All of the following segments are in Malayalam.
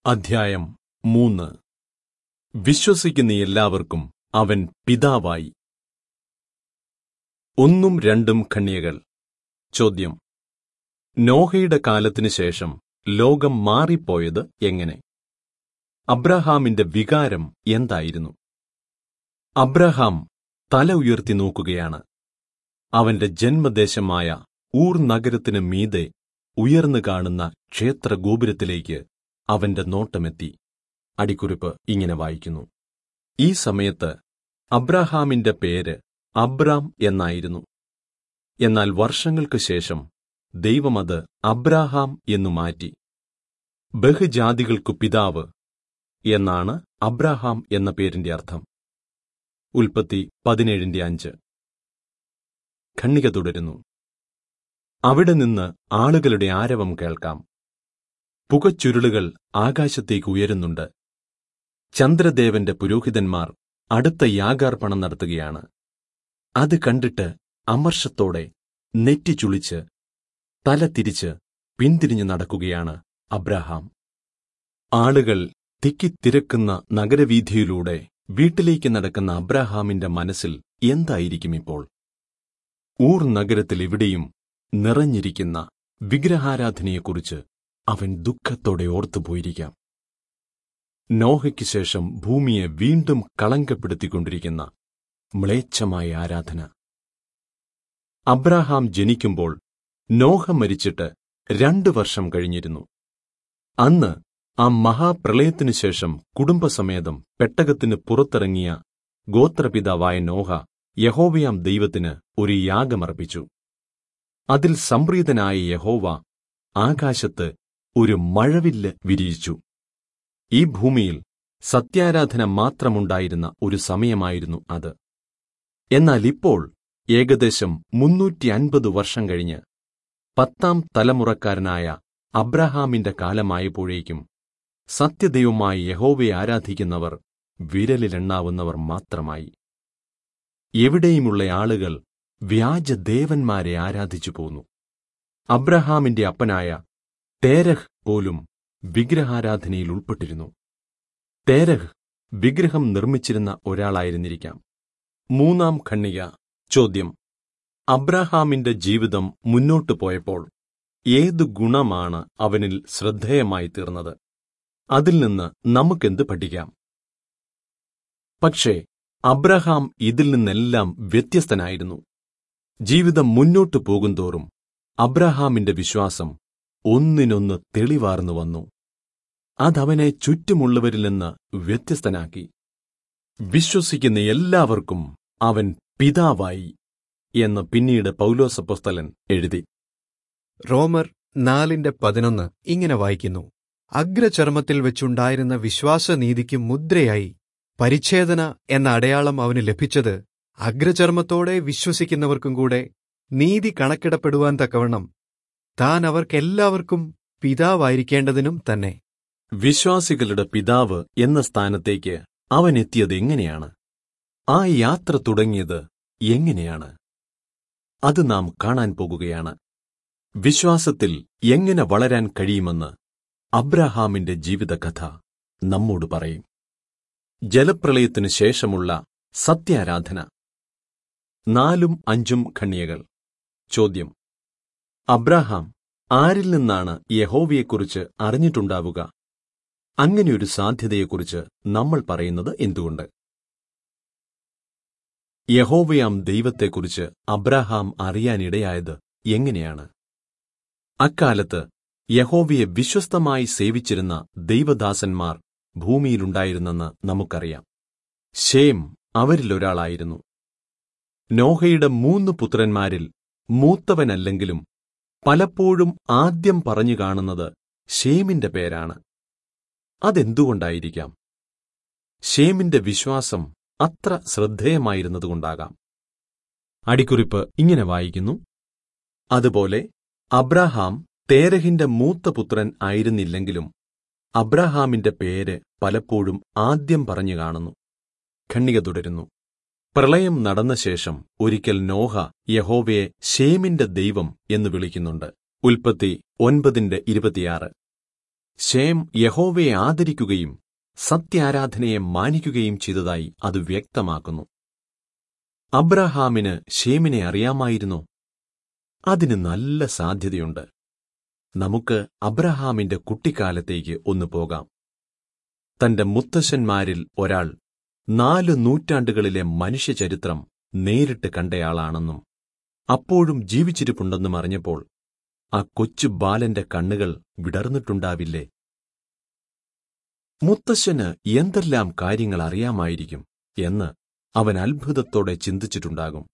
അധ്യായം മൂന്ന് വിശ്വസിക്കുന്ന എല്ലാവർക്കും അവൻ പിതാവായി ഒന്നും രണ്ടും ഖണ്യകൾ ചോദ്യം നോഹയുടെ കാലത്തിനു ശേഷം ലോകം മാറിപ്പോയത് എങ്ങനെ അബ്രഹാമിന്റെ വികാരം എന്തായിരുന്നു അബ്രഹാം തല ഉയർത്തി നോക്കുകയാണ് അവന്റെ ജന്മദേശമായ ഊർ നഗരത്തിന് മീതെ ഉയർന്നു കാണുന്ന ക്ഷേത്രഗോപുരത്തിലേക്ക് അവന്റെ നോട്ടമെത്തി അടിക്കുറിപ്പ് ഇങ്ങനെ വായിക്കുന്നു ഈ സമയത്ത് അബ്രഹാമിന്റെ പേര് അബ്രാം എന്നായിരുന്നു എന്നാൽ വർഷങ്ങൾക്ക് ശേഷം ദൈവം അത് അബ്രാഹാം എന്നു മാറ്റി ബഹുജാതികൾക്കു പിതാവ് എന്നാണ് അബ്രാഹാം എന്ന പേരിന്റെ അർത്ഥം ഉൽപ്പത്തി പതിനേഴിന്റെ അഞ്ച് ഖണ്ണിക തുടരുന്നു അവിടെ നിന്ന് ആളുകളുടെ ആരവം കേൾക്കാം പുകച്ചുരുളുകൾ ആകാശത്തേക്ക് ഉയരുന്നുണ്ട് ചന്ദ്രദേവന്റെ പുരോഹിതന്മാർ അടുത്ത യാഗാർപ്പണം നടത്തുകയാണ് അത് കണ്ടിട്ട് അമർഷത്തോടെ നെറ്റി ചുളിച്ച് തല തിരിച്ച് പിന്തിരിഞ്ഞു നടക്കുകയാണ് അബ്രഹാം ആളുകൾ തിക്കിത്തിരക്കുന്ന നഗരവീഥിയിലൂടെ വീട്ടിലേക്ക് നടക്കുന്ന അബ്രഹാമിന്റെ മനസ്സിൽ എന്തായിരിക്കും ഇപ്പോൾ ഊർ നഗരത്തിൽ എവിടെയും നിറഞ്ഞിരിക്കുന്ന വിഗ്രഹാരാധനയെക്കുറിച്ച് അവൻ ദുഃഖത്തോടെ ഓർത്തുപോയിരിക്കാം നോഹയ്ക്ക് ശേഷം ഭൂമിയെ വീണ്ടും കളങ്കപ്പെടുത്തിക്കൊണ്ടിരിക്കുന്ന മ്ലേച്ഛമായ ആരാധന അബ്രഹാം ജനിക്കുമ്പോൾ നോഹ മരിച്ചിട്ട് രണ്ടു വർഷം കഴിഞ്ഞിരുന്നു അന്ന് ആ മഹാപ്രളയത്തിനു ശേഷം കുടുംബസമേതം പെട്ടകത്തിന് പുറത്തിറങ്ങിയ ഗോത്രപിതാവായ നോഹ യഹോവയാം ദൈവത്തിന് ഒരു യാഗമർപ്പിച്ചു അതിൽ സംപ്രീതനായ യഹോവ ആകാശത്ത് ഒരു മഴവില്ല് വിരിയിച്ചു ഈ ഭൂമിയിൽ സത്യാരാധന മാത്രമുണ്ടായിരുന്ന ഒരു സമയമായിരുന്നു അത് എന്നാൽ ഇപ്പോൾ ഏകദേശം മുന്നൂറ്റി അൻപത് വർഷം കഴിഞ്ഞ് പത്താം തലമുറക്കാരനായ അബ്രഹാമിന്റെ കാലമായപ്പോഴേക്കും സത്യദൈവമായി യഹോവയെ ആരാധിക്കുന്നവർ വിരലിലെണ്ണാവുന്നവർ മാത്രമായി എവിടെയുമുള്ള ആളുകൾ വ്യാജദേവന്മാരെ ആരാധിച്ചു പോന്നു അബ്രഹാമിന്റെ അപ്പനായ തേരഹ് പോലും വിഗ്രഹാരാധനയിൽ ഉൾപ്പെട്ടിരുന്നു തേരഹ് വിഗ്രഹം നിർമ്മിച്ചിരുന്ന ഒരാളായിരുന്നിരിക്കാം മൂന്നാം ഖണ്ണിക ചോദ്യം അബ്രഹാമിന്റെ ജീവിതം മുന്നോട്ടു പോയപ്പോൾ ഏതു ഗുണമാണ് അവനിൽ ശ്രദ്ധേയമായി തീർന്നത് അതിൽ നിന്ന് നമുക്കെന്ത് പഠിക്കാം പക്ഷേ അബ്രഹാം ഇതിൽ നിന്നെല്ലാം വ്യത്യസ്തനായിരുന്നു ജീവിതം മുന്നോട്ടു പോകുന്തോറും അബ്രഹാമിന്റെ വിശ്വാസം ഒന്നിനൊന്ന് തെളിവാർന്നു വന്നു അതവനെ ചുറ്റുമുള്ളവരിൽ നിന്ന് വ്യത്യസ്തനാക്കി വിശ്വസിക്കുന്ന എല്ലാവർക്കും അവൻ പിതാവായി എന്ന് പിന്നീട് പൗലോസപ്പസ്തലൻ എഴുതി റോമർ നാലിന്റെ പതിനൊന്ന് ഇങ്ങനെ വായിക്കുന്നു അഗ്രചർമ്മത്തിൽ വെച്ചുണ്ടായിരുന്ന വിശ്വാസനീതിക്ക് മുദ്രയായി പരിച്ഛേദന എന്ന അടയാളം അവന് ലഭിച്ചത് അഗ്രചർമ്മത്തോടെ വിശ്വസിക്കുന്നവർക്കും കൂടെ നീതി കണക്കിടപ്പെടുവാൻ തക്കവണ്ണം താൻ അവർക്കെല്ലാവർക്കും പിതാവായിരിക്കേണ്ടതിനും തന്നെ വിശ്വാസികളുടെ പിതാവ് എന്ന സ്ഥാനത്തേക്ക് അവൻ എത്തിയത് എങ്ങനെയാണ് ആ യാത്ര തുടങ്ങിയത് എങ്ങനെയാണ് അത് നാം കാണാൻ പോകുകയാണ് വിശ്വാസത്തിൽ എങ്ങനെ വളരാൻ കഴിയുമെന്ന് അബ്രഹാമിന്റെ ജീവിതകഥ നമ്മോട് പറയും ജലപ്രളയത്തിനു ശേഷമുള്ള സത്യാരാധന നാലും അഞ്ചും ഖണ്യകൾ ചോദ്യം അബ്രഹാം ആരിൽ നിന്നാണ് യഹോവയെക്കുറിച്ച് അറിഞ്ഞിട്ടുണ്ടാവുക അങ്ങനെയൊരു സാധ്യതയെക്കുറിച്ച് നമ്മൾ പറയുന്നത് എന്തുകൊണ്ട് യഹോവയാം ദൈവത്തെക്കുറിച്ച് അബ്രഹാം അറിയാനിടയായത് എങ്ങനെയാണ് അക്കാലത്ത് യഹോവയെ വിശ്വസ്തമായി സേവിച്ചിരുന്ന ദൈവദാസന്മാർ ഭൂമിയിലുണ്ടായിരുന്നെന്ന് നമുക്കറിയാം ഷേം അവരിലൊരാളായിരുന്നു നോഹയുടെ മൂന്ന് പുത്രന്മാരിൽ മൂത്തവനല്ലെങ്കിലും പലപ്പോഴും ആദ്യം പറഞ്ഞു കാണുന്നത് ഷേമിന്റെ പേരാണ് അതെന്തുകൊണ്ടായിരിക്കാം ഷേമിന്റെ വിശ്വാസം അത്ര ശ്രദ്ധേയമായിരുന്നതുകൊണ്ടാകാം അടിക്കുറിപ്പ് ഇങ്ങനെ വായിക്കുന്നു അതുപോലെ അബ്രഹാം തേരഹിന്റെ മൂത്ത പുത്രൻ ആയിരുന്നില്ലെങ്കിലും അബ്രഹാമിന്റെ പേര് പലപ്പോഴും ആദ്യം പറഞ്ഞു കാണുന്നു ഖണ്ണിക തുടരുന്നു പ്രളയം നടന്ന ശേഷം ഒരിക്കൽ നോഹ യഹോവയെ ഷേമിന്റെ ദൈവം എന്ന് വിളിക്കുന്നുണ്ട് ഉൽപ്പത്തി ഒൻപതിന്റെ ഇരുപത്തിയാറ് ഷേം യഹോവയെ ആദരിക്കുകയും സത്യാരാധനയെ മാനിക്കുകയും ചെയ്തതായി അത് വ്യക്തമാക്കുന്നു അബ്രഹാമിന് ഷേമിനെ അറിയാമായിരുന്നോ അതിന് നല്ല സാധ്യതയുണ്ട് നമുക്ക് അബ്രഹാമിന്റെ കുട്ടിക്കാലത്തേക്ക് ഒന്ന് പോകാം തന്റെ മുത്തശ്ശന്മാരിൽ ഒരാൾ നാല് നൂറ്റാണ്ടുകളിലെ മനുഷ്യചരിത്രം നേരിട്ട് കണ്ടയാളാണെന്നും അപ്പോഴും ജീവിച്ചിരിപ്പുണ്ടെന്നും അറിഞ്ഞപ്പോൾ ആ കൊച്ചു ബാലന്റെ കണ്ണുകൾ വിടർന്നിട്ടുണ്ടാവില്ലേ മുത്തശ്ശന് എന്തെല്ലാം കാര്യങ്ങൾ അറിയാമായിരിക്കും എന്ന് അവൻ അത്ഭുതത്തോടെ ചിന്തിച്ചിട്ടുണ്ടാകും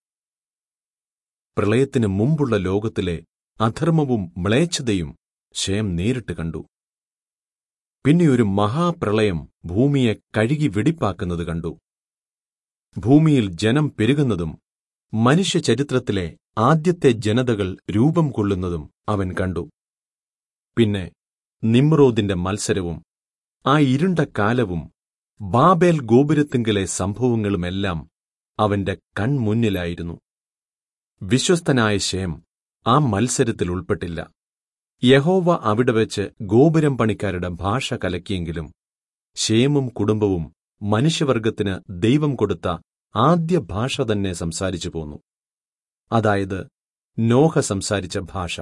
പ്രളയത്തിന് മുമ്പുള്ള ലോകത്തിലെ അധർമ്മവും മ്ലേച്ഛതയും ക്ഷയം നേരിട്ട് കണ്ടു പിന്നെ ഒരു മഹാപ്രളയം ഭൂമിയെ കഴുകി വെടിപ്പാക്കുന്നത് കണ്ടു ഭൂമിയിൽ ജനം പെരുകുന്നതും മനുഷ്യചരിത്രത്തിലെ ആദ്യത്തെ ജനതകൾ രൂപം കൊള്ളുന്നതും അവൻ കണ്ടു പിന്നെ നിമ്രോദിന്റെ മത്സരവും ആ ഇരുണ്ട കാലവും ബാബേൽ ഗോപുരത്തിങ്കലെ സംഭവങ്ങളുമെല്ലാം അവന്റെ കൺമുന്നിലായിരുന്നു വിശ്വസ്തനായ ശേം ആ മത്സരത്തിൽ ഉൾപ്പെട്ടില്ല യഹോവ അവിടെ വെച്ച് ഗോപുരം പണിക്കാരുടെ ഭാഷ കലക്കിയെങ്കിലും ഷേമും കുടുംബവും മനുഷ്യവർഗത്തിന് ദൈവം കൊടുത്ത ആദ്യ ഭാഷ തന്നെ സംസാരിച്ചു പോന്നു അതായത് നോഹ സംസാരിച്ച ഭാഷ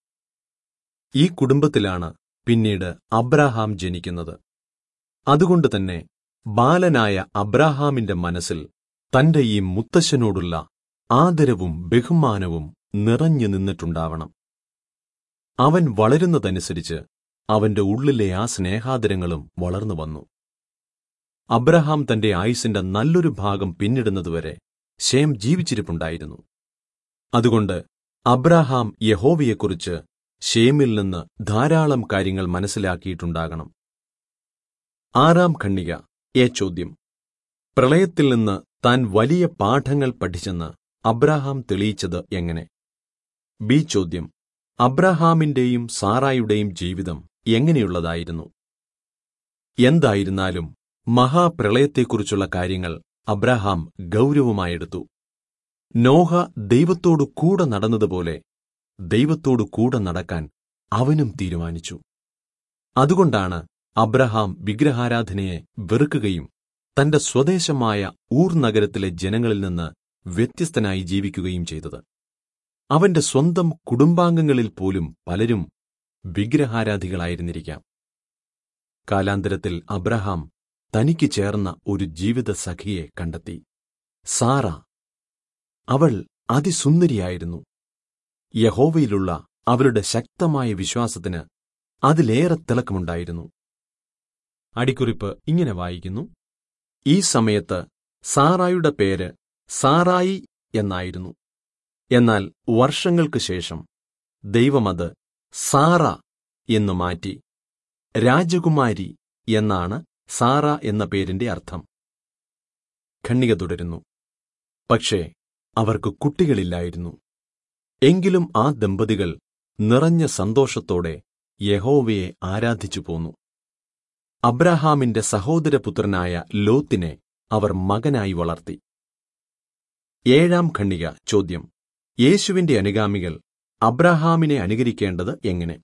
ഈ കുടുംബത്തിലാണ് പിന്നീട് അബ്രാഹാം ജനിക്കുന്നത് അതുകൊണ്ട് തന്നെ ബാലനായ അബ്രാഹാമിന്റെ മനസ്സിൽ തന്റെ ഈ മുത്തശ്ശനോടുള്ള ആദരവും ബഹുമാനവും നിറഞ്ഞു നിന്നിട്ടുണ്ടാവണം അവൻ വളരുന്നതനുസരിച്ച് അവന്റെ ഉള്ളിലെ ആ സ്നേഹാദരങ്ങളും വളർന്നു വന്നു അബ്രഹാം തന്റെ ആയുസിന്റെ നല്ലൊരു ഭാഗം പിന്നിടുന്നതുവരെ ഷേം ജീവിച്ചിരിപ്പുണ്ടായിരുന്നു അതുകൊണ്ട് അബ്രഹാം യഹോവയെക്കുറിച്ച് ഷേമിൽ നിന്ന് ധാരാളം കാര്യങ്ങൾ മനസ്സിലാക്കിയിട്ടുണ്ടാകണം ആറാം ഖണ്ണിക എ ചോദ്യം പ്രളയത്തിൽ നിന്ന് താൻ വലിയ പാഠങ്ങൾ പഠിച്ചെന്ന് അബ്രഹാം തെളിയിച്ചത് എങ്ങനെ ബി ചോദ്യം അബ്രഹാമിന്റെയും സാറായുടെയും ജീവിതം എങ്ങനെയുള്ളതായിരുന്നു എന്തായിരുന്നാലും മഹാപ്രളയത്തെക്കുറിച്ചുള്ള കാര്യങ്ങൾ അബ്രഹാം ഗൗരവമായെടുത്തു നോഹ ദൈവത്തോടു കൂടെ നടന്നതുപോലെ ദൈവത്തോടു കൂടെ നടക്കാൻ അവനും തീരുമാനിച്ചു അതുകൊണ്ടാണ് അബ്രഹാം വിഗ്രഹാരാധനയെ വെറുക്കുകയും തന്റെ സ്വദേശമായ ഊർ നഗരത്തിലെ ജനങ്ങളിൽ നിന്ന് വ്യത്യസ്തനായി ജീവിക്കുകയും ചെയ്തത് അവന്റെ സ്വന്തം കുടുംബാംഗങ്ങളിൽ പോലും പലരും വിഗ്രഹാരാധികളായിരുന്നിരിക്കാം കാലാന്തരത്തിൽ അബ്രഹാം തനിക്ക് ചേർന്ന ഒരു ജീവിത സഖിയെ കണ്ടെത്തി സാറ അവൾ അതിസുന്ദരിയായിരുന്നു യഹോവയിലുള്ള അവരുടെ ശക്തമായ വിശ്വാസത്തിന് അതിലേറെ തിളക്കമുണ്ടായിരുന്നു അടിക്കുറിപ്പ് ഇങ്ങനെ വായിക്കുന്നു ഈ സമയത്ത് സാറായുടെ പേര് സാറായി എന്നായിരുന്നു എന്നാൽ വർഷങ്ങൾക്ക് ശേഷം ദൈവമത് സാറ എന്നു മാറ്റി രാജകുമാരി എന്നാണ് സാറ എന്ന പേരിന്റെ അർത്ഥം ഖണ്ണിക തുടരുന്നു പക്ഷേ അവർക്ക് കുട്ടികളില്ലായിരുന്നു എങ്കിലും ആ ദമ്പതികൾ നിറഞ്ഞ സന്തോഷത്തോടെ യഹോവയെ ആരാധിച്ചു പോന്നു അബ്രഹാമിന്റെ സഹോദരപുത്രനായ ലോത്തിനെ അവർ മകനായി വളർത്തി ഏഴാം ഖണ്ണിക ചോദ്യം യേശുവിന്റെ അനുഗാമികൾ അബ്രഹാമിനെ അനുകരിക്കേണ്ടത് എങ്ങനെ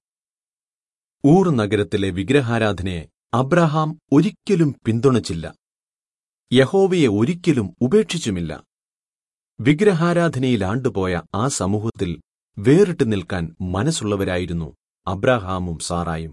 ഊർ നഗരത്തിലെ വിഗ്രഹാരാധനയെ അബ്രഹാം ഒരിക്കലും പിന്തുണച്ചില്ല യഹോവയെ ഒരിക്കലും ഉപേക്ഷിച്ചുമില്ല വിഗ്രഹാരാധനയിൽ ആണ്ടുപോയ ആ സമൂഹത്തിൽ വേറിട്ട് നിൽക്കാൻ മനസ്സുള്ളവരായിരുന്നു അബ്രഹാമും സാറായും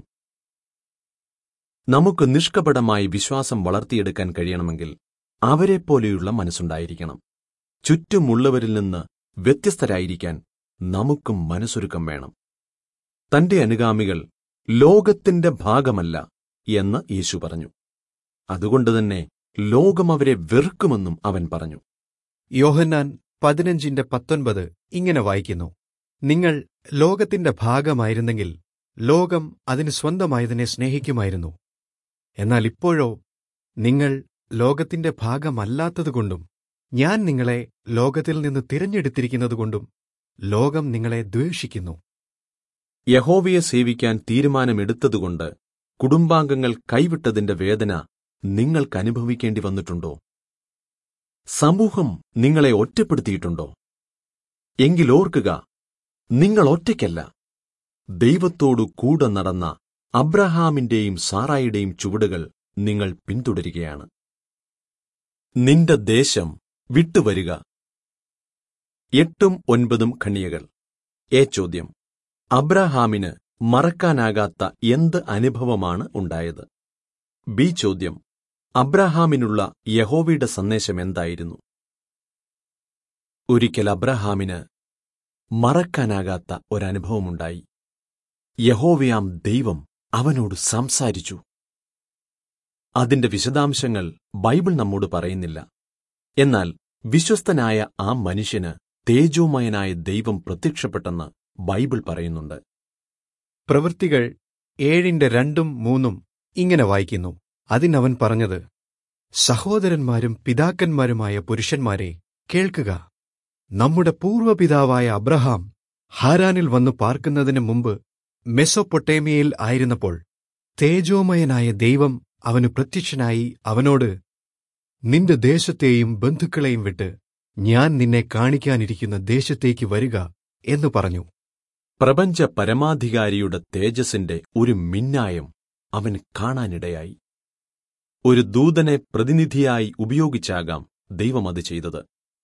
നമുക്ക് നിഷ്കപടമായി വിശ്വാസം വളർത്തിയെടുക്കാൻ കഴിയണമെങ്കിൽ അവരെപ്പോലെയുള്ള മനസ്സുണ്ടായിരിക്കണം ചുറ്റുമുള്ളവരിൽ നിന്ന് വ്യത്യസ്തരായിരിക്കാൻ നമുക്കും മനസ്സൊരുക്കം വേണം തന്റെ അനുഗാമികൾ ലോകത്തിന്റെ ഭാഗമല്ല എന്ന് യേശു പറഞ്ഞു അതുകൊണ്ടുതന്നെ ലോകം അവരെ വെറുക്കുമെന്നും അവൻ പറഞ്ഞു യോഹന്നാൻ പതിനഞ്ചിന്റെ പത്തൊൻപത് ഇങ്ങനെ വായിക്കുന്നു നിങ്ങൾ ലോകത്തിന്റെ ഭാഗമായിരുന്നെങ്കിൽ ലോകം അതിന് സ്വന്തമായതിനെ സ്നേഹിക്കുമായിരുന്നു എന്നാൽ ഇപ്പോഴോ നിങ്ങൾ ലോകത്തിന്റെ ഭാഗമല്ലാത്തതുകൊണ്ടും ഞാൻ നിങ്ങളെ ലോകത്തിൽ നിന്ന് തിരഞ്ഞെടുത്തിരിക്കുന്നതുകൊണ്ടും ലോകം നിങ്ങളെ ദ്വേഷിക്കുന്നു യഹോവയെ സേവിക്കാൻ തീരുമാനമെടുത്തതുകൊണ്ട് കുടുംബാംഗങ്ങൾ കൈവിട്ടതിന്റെ വേദന നിങ്ങൾക്ക് അനുഭവിക്കേണ്ടി വന്നിട്ടുണ്ടോ സമൂഹം നിങ്ങളെ ഒറ്റപ്പെടുത്തിയിട്ടുണ്ടോ എങ്കിലോർക്കുക നിങ്ങൾ ഒറ്റയ്ക്കല്ല ദൈവത്തോടു കൂടെ നടന്ന അബ്രഹാമിന്റെയും സാറായുടെയും ചുവടുകൾ നിങ്ങൾ പിന്തുടരുകയാണ് നിന്റെ ദേശം വിട്ടുവരിക എട്ടും ഒൻപതും ഖണ്ണിയകൾ എ ചോദ്യം അബ്രഹാമിന് മറക്കാനാകാത്ത എന്ത് അനുഭവമാണ് ഉണ്ടായത് ബി ചോദ്യം അബ്രഹാമിനുള്ള യഹോവയുടെ സന്ദേശം എന്തായിരുന്നു ഒരിക്കൽ അബ്രഹാമിന് മറക്കാനാകാത്ത ഒരനുഭവമുണ്ടായി യഹോവയാം ദൈവം അവനോട് സംസാരിച്ചു അതിന്റെ വിശദാംശങ്ങൾ ബൈബിൾ നമ്മോട് പറയുന്നില്ല എന്നാൽ വിശ്വസ്തനായ ആ മനുഷ്യന് തേജോമയനായ ദൈവം പ്രത്യക്ഷപ്പെട്ടെന്ന് ബൈബിൾ പറയുന്നുണ്ട് പ്രവൃത്തികൾ ഏഴിന്റെ രണ്ടും മൂന്നും ഇങ്ങനെ വായിക്കുന്നു അതിനവൻ പറഞ്ഞത് സഹോദരന്മാരും പിതാക്കന്മാരുമായ പുരുഷന്മാരെ കേൾക്കുക നമ്മുടെ പൂർവ്വപിതാവായ അബ്രഹാം ഹാരാനിൽ വന്നു പാർക്കുന്നതിന് മുമ്പ് മെസൊപ്പൊട്ടേമിയയിൽ ആയിരുന്നപ്പോൾ തേജോമയനായ ദൈവം അവന് പ്രത്യക്ഷനായി അവനോട് നിന്റെ ദേശത്തെയും ബന്ധുക്കളെയും വിട്ട് ഞാൻ നിന്നെ കാണിക്കാനിരിക്കുന്ന ദേശത്തേക്ക് വരിക എന്നു പറഞ്ഞു പ്രപഞ്ച പരമാധികാരിയുടെ തേജസ്സിന്റെ ഒരു മിന്നായം അവന് കാണാനിടയായി ഒരു ദൂതനെ പ്രതിനിധിയായി ഉപയോഗിച്ചാകാം ദൈവം അത് ചെയ്തത്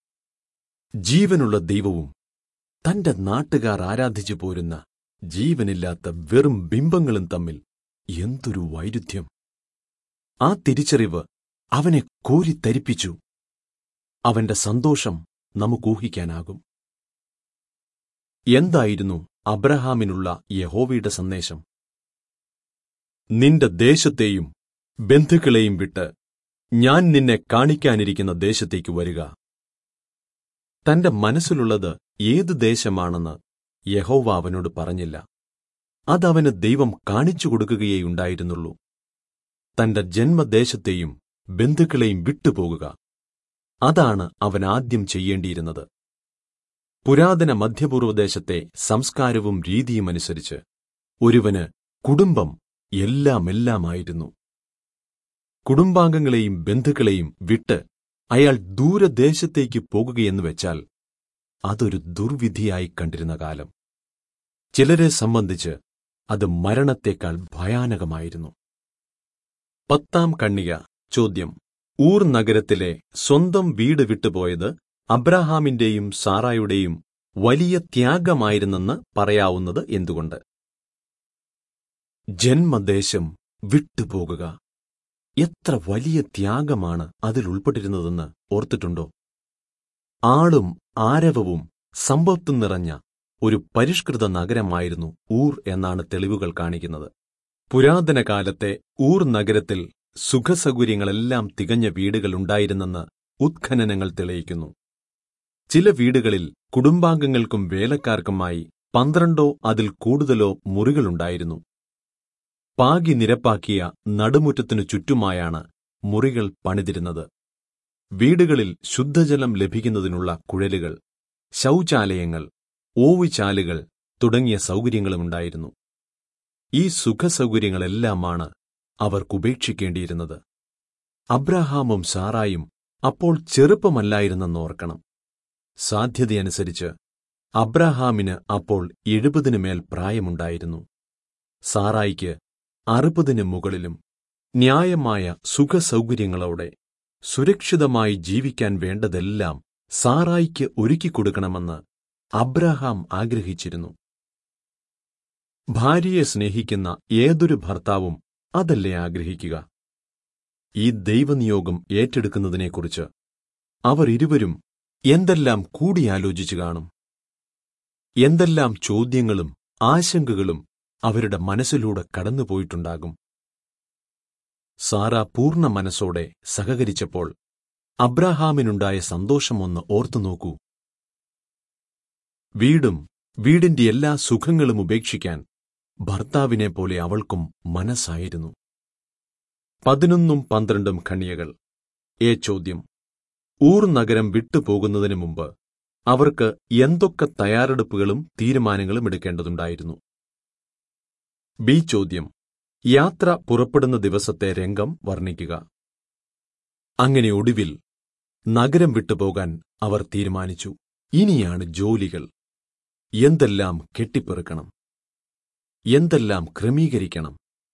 ജീവനുള്ള ദൈവവും തന്റെ നാട്ടുകാർ ആരാധിച്ചു പോരുന്ന ജീവനില്ലാത്ത വെറും ബിംബങ്ങളും തമ്മിൽ എന്തൊരു വൈരുദ്ധ്യം ആ തിരിച്ചറിവ് അവനെ കോരിത്തരിപ്പിച്ചു അവന്റെ സന്തോഷം നമുക്കൂഹിക്കാനാകും എന്തായിരുന്നു അബ്രഹാമിനുള്ള യഹോവയുടെ സന്ദേശം നിന്റെ ദേശത്തെയും ബന്ധുക്കളെയും വിട്ട് ഞാൻ നിന്നെ കാണിക്കാനിരിക്കുന്ന ദേശത്തേക്ക് വരിക തന്റെ മനസ്സിലുള്ളത് ഏത് ദേശമാണെന്ന് യഹോവ അവനോട് പറഞ്ഞില്ല അതവന് ദൈവം കാണിച്ചു കൊടുക്കുകയേയുണ്ടായിരുന്നുള്ളൂ തന്റെ ജന്മദേശത്തെയും ബന്ധുക്കളെയും വിട്ടുപോകുക അതാണ് അവൻ ആദ്യം ചെയ്യേണ്ടിയിരുന്നത് പുരാതന മധ്യപൂർവ്വദേശത്തെ സംസ്കാരവും രീതിയുമനുസരിച്ച് ഒരുവന് കുടുംബം എല്ലാമെല്ലാമായിരുന്നു കുടുംബാംഗങ്ങളെയും ബന്ധുക്കളെയും വിട്ട് അയാൾ ദൂരദേശത്തേക്ക് പോകുകയെന്ന് വെച്ചാൽ അതൊരു ദുർവിധിയായി കണ്ടിരുന്ന കാലം ചിലരെ സംബന്ധിച്ച് അത് മരണത്തേക്കാൾ ഭയാനകമായിരുന്നു പത്താം കണ്ണിക ചോദ്യം ഊർ നഗരത്തിലെ സ്വന്തം വീട് വിട്ടുപോയത് അബ്രഹാമിന്റെയും സാറായുടെയും വലിയ ത്യാഗമായിരുന്നെന്ന് പറയാവുന്നത് എന്തുകൊണ്ട് ജന്മദേശം വിട്ടുപോകുക എത്ര വലിയ ത്യാഗമാണ് അതിൽ ഉൾപ്പെട്ടിരുന്നതെന്ന് ഓർത്തിട്ടുണ്ടോ ആളും ആരവവും സമ്പത്തും നിറഞ്ഞ ഒരു പരിഷ്കൃത നഗരമായിരുന്നു ഊർ എന്നാണ് തെളിവുകൾ കാണിക്കുന്നത് പുരാതന കാലത്തെ ഊർ നഗരത്തിൽ സുഖസൗകര്യങ്ങളെല്ലാം തികഞ്ഞ വീടുകൾ ഉണ്ടായിരുന്നെന്ന് ഉത്ഖനനങ്ങൾ തെളിയിക്കുന്നു ചില വീടുകളിൽ കുടുംബാംഗങ്ങൾക്കും വേലക്കാർക്കുമായി പന്ത്രണ്ടോ അതിൽ കൂടുതലോ മുറികളുണ്ടായിരുന്നു പാകി നിരപ്പാക്കിയ നടുമുറ്റത്തിനു ചുറ്റുമായാണ് മുറികൾ പണിതിരുന്നത് വീടുകളിൽ ശുദ്ധജലം ലഭിക്കുന്നതിനുള്ള കുഴലുകൾ ശൗചാലയങ്ങൾ ഓവുചാലുകൾ തുടങ്ങിയ സൗകര്യങ്ങളുമുണ്ടായിരുന്നു ഈ സുഖസൗകര്യങ്ങളെല്ലാമാണ് അവർക്കുപേക്ഷിക്കേണ്ടിയിരുന്നത് അബ്രഹാമും സാറായും അപ്പോൾ ചെറുപ്പമല്ലായിരുന്നെന്നോർക്കണം സാധ്യതയനുസരിച്ച് അബ്രഹാമിന് അപ്പോൾ എഴുപതിനു മേൽ പ്രായമുണ്ടായിരുന്നു സാറായിക്ക് അറുപതിന് മുകളിലും ന്യായമായ സുഖസൗകര്യങ്ങളോടെ സുരക്ഷിതമായി ജീവിക്കാൻ വേണ്ടതെല്ലാം സാറായിക്ക് ഒരുക്കിക്കൊടുക്കണമെന്ന് അബ്രഹാം ആഗ്രഹിച്ചിരുന്നു ഭാര്യയെ സ്നേഹിക്കുന്ന ഏതൊരു ഭർത്താവും അതല്ലേ ആഗ്രഹിക്കുക ഈ ദൈവനിയോഗം ഏറ്റെടുക്കുന്നതിനെക്കുറിച്ച് അവർ ഇരുവരും എന്തെല്ലാം കൂടിയാലോചിച്ചു കാണും എന്തെല്ലാം ചോദ്യങ്ങളും ആശങ്കകളും അവരുടെ മനസ്സിലൂടെ കടന്നുപോയിട്ടുണ്ടാകും സാറ പൂർണ്ണ മനസ്സോടെ സഹകരിച്ചപ്പോൾ അബ്രഹാമിനുണ്ടായ സന്തോഷമൊന്ന് ഓർത്തുനോക്കൂ വീടും വീടിന്റെ എല്ലാ സുഖങ്ങളും ഉപേക്ഷിക്കാൻ ഭർത്താവിനെ പോലെ അവൾക്കും മനസ്സായിരുന്നു പതിനൊന്നും പന്ത്രണ്ടും ഖണ്ണിയകൾ ഏ ചോദ്യം ഊർ നഗരം വിട്ടുപോകുന്നതിനു മുമ്പ് അവർക്ക് എന്തൊക്കെ തയ്യാറെടുപ്പുകളും തീരുമാനങ്ങളും എടുക്കേണ്ടതുണ്ടായിരുന്നു ബി ചോദ്യം യാത്ര പുറപ്പെടുന്ന ദിവസത്തെ രംഗം വർണ്ണിക്കുക അങ്ങനെ ഒടുവിൽ നഗരം വിട്ടുപോകാൻ അവർ തീരുമാനിച്ചു ഇനിയാണ് ജോലികൾ എന്തെല്ലാം കെട്ടിപ്പെറുക്കണം എന്തെല്ലാം ക്രമീകരിക്കണം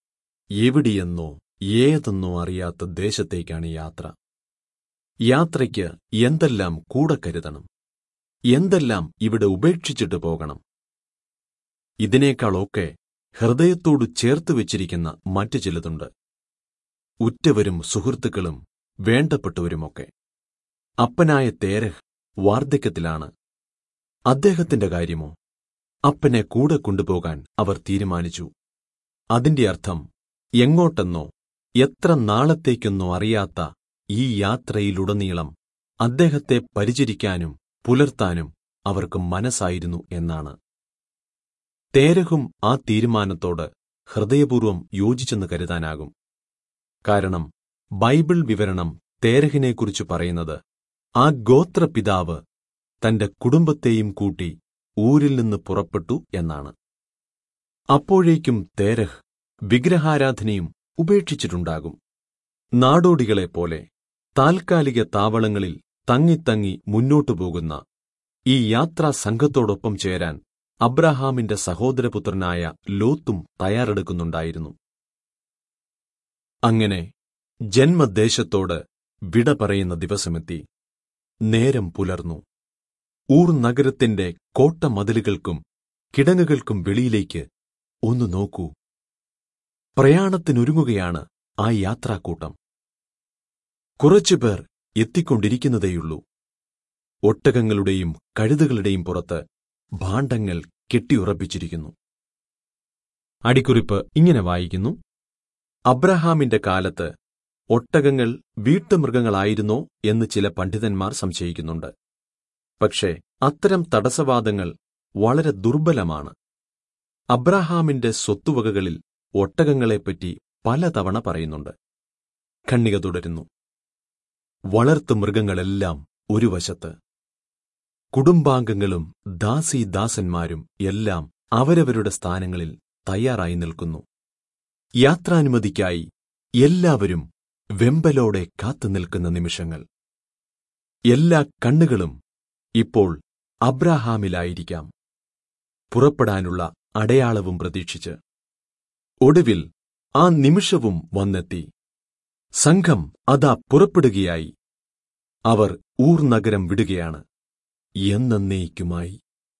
എവിടെയെന്നോ ഏതെന്നോ അറിയാത്ത ദേശത്തേക്കാണ് യാത്ര യാത്രയ്ക്ക് എന്തെല്ലാം കൂടെ കരുതണം എന്തെല്ലാം ഇവിടെ ഉപേക്ഷിച്ചിട്ട് പോകണം ഇതിനേക്കാളൊക്കെ ഹൃദയത്തോട് ചേർത്ത് വെച്ചിരിക്കുന്ന മറ്റു ചിലതുണ്ട് ഉറ്റവരും സുഹൃത്തുക്കളും വേണ്ടപ്പെട്ടവരുമൊക്കെ അപ്പനായ തേരഹ് വാർദ്ധക്യത്തിലാണ് അദ്ദേഹത്തിന്റെ കാര്യമോ അപ്പനെ കൂടെ കൊണ്ടുപോകാൻ അവർ തീരുമാനിച്ചു അതിന്റെ അർത്ഥം എങ്ങോട്ടെന്നോ എത്ര നാളത്തേക്കെന്നോ അറിയാത്ത ഈ യാത്രയിലുടനീളം അദ്ദേഹത്തെ പരിചരിക്കാനും പുലർത്താനും അവർക്ക് മനസ്സായിരുന്നു എന്നാണ് തേരഹും ആ തീരുമാനത്തോട് ഹൃദയപൂർവ്വം യോജിച്ചെന്ന് കരുതാനാകും കാരണം ബൈബിൾ വിവരണം തേരഹിനെക്കുറിച്ച് പറയുന്നത് ആ ഗോത്രപിതാവ് തന്റെ കുടുംബത്തെയും കൂട്ടി ഊരിൽ നിന്ന് പുറപ്പെട്ടു എന്നാണ് അപ്പോഴേക്കും തേരഹ് വിഗ്രഹാരാധനയും ഉപേക്ഷിച്ചിട്ടുണ്ടാകും നാടോടികളെപ്പോലെ താൽക്കാലിക താവളങ്ങളിൽ തങ്ങിത്തങ്ങി മുന്നോട്ടു പോകുന്ന ഈ യാത്രാ സംഘത്തോടൊപ്പം ചേരാൻ അബ്രഹാമിന്റെ സഹോദരപുത്രനായ ലോത്തും തയ്യാറെടുക്കുന്നുണ്ടായിരുന്നു അങ്ങനെ ജന്മദേശത്തോട് വിട പറയുന്ന ദിവസമെത്തി നേരം പുലർന്നു ഊർ നഗരത്തിന്റെ കോട്ടമതിലുകൾക്കും കിടങ്ങുകൾക്കും വെളിയിലേക്ക് ഒന്ന് നോക്കൂ പ്രയാണത്തിനൊരുങ്ങുകയാണ് ആ യാത്രാക്കൂട്ടം കുറച്ചുപേർ എത്തിക്കൊണ്ടിരിക്കുന്നതേയുള്ളൂ ഒട്ടകങ്ങളുടെയും കഴുതുകളുടെയും പുറത്ത് ഭാണ്ഡങ്ങൾ കെട്ടിയുറപ്പിച്ചിരിക്കുന്നു അടിക്കുറിപ്പ് ഇങ്ങനെ വായിക്കുന്നു അബ്രഹാമിന്റെ കാലത്ത് ഒട്ടകങ്ങൾ വീട്ടുമൃഗങ്ങളായിരുന്നോ എന്ന് ചില പണ്ഡിതന്മാർ സംശയിക്കുന്നുണ്ട് പക്ഷേ അത്തരം തടസ്സവാദങ്ങൾ വളരെ ദുർബലമാണ് അബ്രഹാമിന്റെ സ്വത്തുവകകളിൽ ഒട്ടകങ്ങളെപ്പറ്റി പലതവണ പറയുന്നുണ്ട് ഖണ്ണിക തുടരുന്നു വളർത്തുമൃഗങ്ങളെല്ലാം ഒരു വശത്ത് കുടുംബാംഗങ്ങളും ദാസീദാസന്മാരും എല്ലാം അവരവരുടെ സ്ഥാനങ്ങളിൽ തയ്യാറായി നിൽക്കുന്നു യാത്രാനുമതിക്കായി എല്ലാവരും വെമ്പലോടെ കാത്തുനിൽക്കുന്ന നിമിഷങ്ങൾ എല്ലാ കണ്ണുകളും ഇപ്പോൾ അബ്രാഹാമിലായിരിക്കാം പുറപ്പെടാനുള്ള അടയാളവും പ്രതീക്ഷിച്ച് ഒടുവിൽ ആ നിമിഷവും വന്നെത്തി സംഘം അതാ പുറപ്പെടുകയായി അവർ ഊർ നഗരം വിടുകയാണ് എന്നേക്കുമായി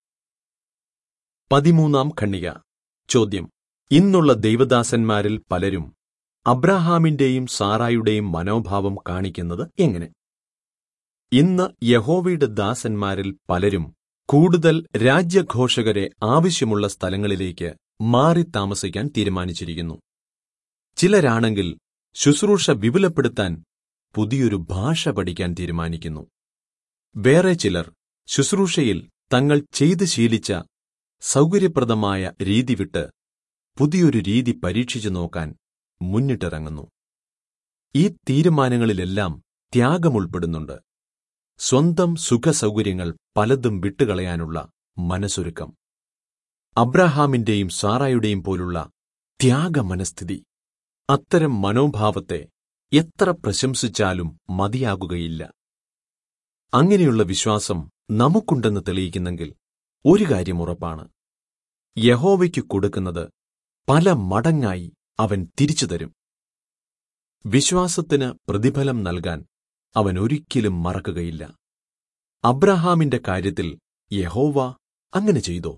പതിമൂന്നാം ഖണ്ണിക ചോദ്യം ഇന്നുള്ള ദൈവദാസന്മാരിൽ പലരും അബ്രഹാമിന്റെയും സാറായുടെയും മനോഭാവം കാണിക്കുന്നത് എങ്ങനെ ഇന്ന് യഹോവയുടെ ദാസന്മാരിൽ പലരും കൂടുതൽ രാജ്യഘോഷകരെ ആവശ്യമുള്ള സ്ഥലങ്ങളിലേക്ക് മാറി താമസിക്കാൻ തീരുമാനിച്ചിരിക്കുന്നു ചിലരാണെങ്കിൽ ശുശ്രൂഷ വിപുലപ്പെടുത്താൻ പുതിയൊരു ഭാഷ പഠിക്കാൻ തീരുമാനിക്കുന്നു വേറെ ചിലർ ശുശ്രൂഷയിൽ തങ്ങൾ ചെയ്തു ശീലിച്ച സൗകര്യപ്രദമായ രീതി വിട്ട് പുതിയൊരു രീതി പരീക്ഷിച്ചു നോക്കാൻ മുന്നിട്ടിറങ്ങുന്നു ഈ തീരുമാനങ്ങളിലെല്ലാം ത്യാഗമുൾപ്പെടുന്നുണ്ട് സ്വന്തം സുഖസൗകര്യങ്ങൾ പലതും വിട്ടുകളയാനുള്ള മനസ്സൊരുക്കം അബ്രഹാമിന്റെയും സാറായുടെയും പോലുള്ള ത്യാഗമനസ്ഥിതി അത്തരം മനോഭാവത്തെ എത്ര പ്രശംസിച്ചാലും മതിയാകുകയില്ല അങ്ങനെയുള്ള വിശ്വാസം നമുക്കുണ്ടെന്ന് തെളിയിക്കുന്നെങ്കിൽ ഒരു കാര്യം ഉറപ്പാണ് യഹോവയ്ക്ക് കൊടുക്കുന്നത് പല മടങ്ങായി അവൻ തിരിച്ചു തരും വിശ്വാസത്തിന് പ്രതിഫലം നൽകാൻ അവൻ ഒരിക്കലും മറക്കുകയില്ല അബ്രഹാമിന്റെ കാര്യത്തിൽ യഹോവ അങ്ങനെ ചെയ്തോ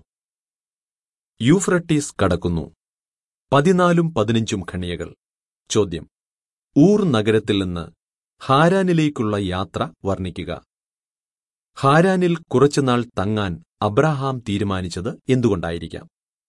യൂഫ്രട്ടീസ് കടക്കുന്നു പതിനാലും പതിനഞ്ചും ഖണിയകൾ ചോദ്യം ഊർ നഗരത്തിൽ നിന്ന് ഹാരാനിലേക്കുള്ള യാത്ര വർണ്ണിക്കുക ഹാരാനിൽ കുറച്ചുനാൾ തങ്ങാൻ അബ്രഹാം തീരുമാനിച്ചത് എന്തുകൊണ്ടായിരിക്കാം